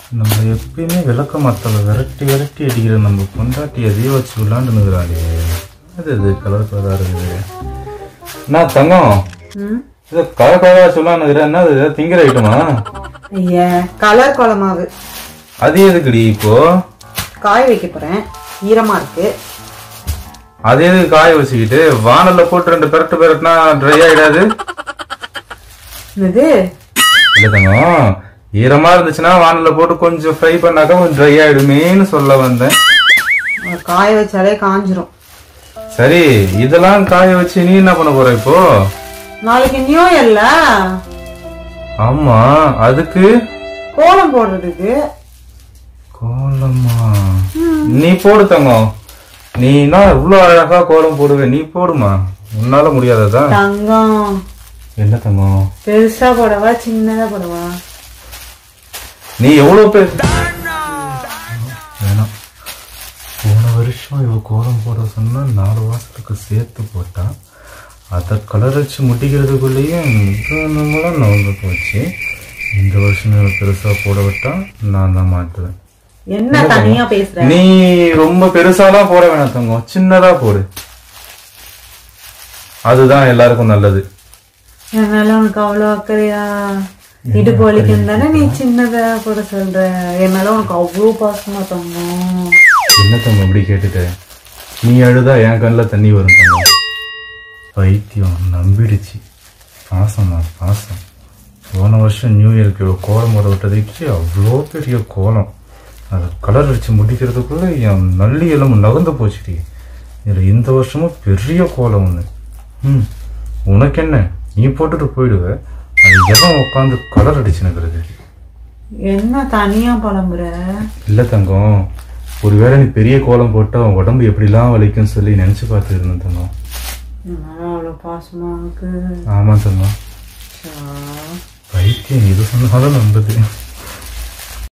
நம்ம எப்பயுமே விளக்க மாத்தல விரட்டி விரட்டி அடிக்கிற நம்ம பொண்டாட்டி எதையோ வச்சு விளாண்டுனுக்குறாளே அது இது கலர் கலராக இருக்குது என்ன தங்கம் ம் இது கலர் கலராக சொல்லான்னுக்குற என்ன அது திங்கிற ஐட்டமா ஐயா கலர் குழமாவு அது எதுக்குடி இப்போ காய வைக்க போறேன் ஈரமா இருக்கு அது எதுக்கு காய வச்சுக்கிட்டு வானல்ல போட்டு ரெண்டு பெரட்டு பெரட்டுனா ட்ரை ஆயிடாது இது இல்ல தங்கம் ஈரமா இருந்துச்சுன்னா வானல்ல போட்டு கொஞ்சம் ஃப்ரை பண்ணாக்கா கொஞ்சம் ட்ரை ஆயிடுமேன்னு சொல்ல வந்தேன் காய வச்சாலே காஞ்சிரும் சரி இதெல்லாம் காய வச்சு நீ என்ன பண்ண போற இப்போ நாளைக்கு நியூ இல்ல ஆமா அதுக்கு கோலம் போடுறதுக்கு கோலமா நீ போடு தங்கம் நீ என்ன இவ்வளவு அழகா கோலம் போடுவே நீ போடுமா உன்னால முடியாததா தங்கம் என்ன தங்கம் பெருசா போடவா சின்னதா போடவா நீ எவ்வளவு பேர் வேணாம் போன வருஷம் இவ கோலம் போட சொன்னா நாலு மாசத்துக்கு சேர்த்து போட்டா அதை கலர் வச்சு முட்டிக்கிறதுக்குள்ளேயும் இது நம்மளாம் நவந்து போச்சு இந்த வருஷம் இவ பெருசா போட விட்டா நான் தான் மாட்டுவேன் என்ன தனியா பேசுற நீ ரொம்ப பெருசாலாம் போட வேணாம் தங்கம் சின்னதா போடு அதுதான் எல்லாருக்கும் நல்லது என் மேல உனக்கு அவ்வளவு அக்கறையா இடுப்பு வலிக்கும் தானே நீ சின்னதா போட சொல்ற என் மேல உனக்கு அவ்வளவு பாசமா தங்கம் என்ன தங்கம் இப்படி கேட்டுட்ட நீ அழுதா என் கண்ணில் தண்ணி வரும் தங்கம் பைத்தியம் நம்பிடுச்சு பாசமா பாசம் போன வருஷம் நியூ இயர்க்கு இவ கோலம் போட விட்டதுக்கு அவ்வளோ பெரிய கோலம் அதை கலர் அடிச்சு முடிக்கிறதுக்குள்ள என் நல்லி எலும்பு நகர்ந்து போச்சுடி இதில் இந்த வருஷமும் பெரிய கோலம் ஒன்று ம் உனக்கு என்ன நீ போட்டுட்டு போயிடுவ அது எவன் உட்காந்து கலர் அடிச்சுனுக்கிறது என்ன தனியா புலம்புற இல்லை தங்கம் ஒருவேளை நீ பெரிய கோலம் போட்டா உன் உடம்பு எப்படிலாம் வலிக்கும்னு சொல்லி நினைச்சு பார்த்து இருந்தேன் தங்கம் என் மேல அவ்வளவு பாசமா இருக்கு ஆமா தங்கம் சா. பைத்தியம் எது சொன்னாலும் நம்புது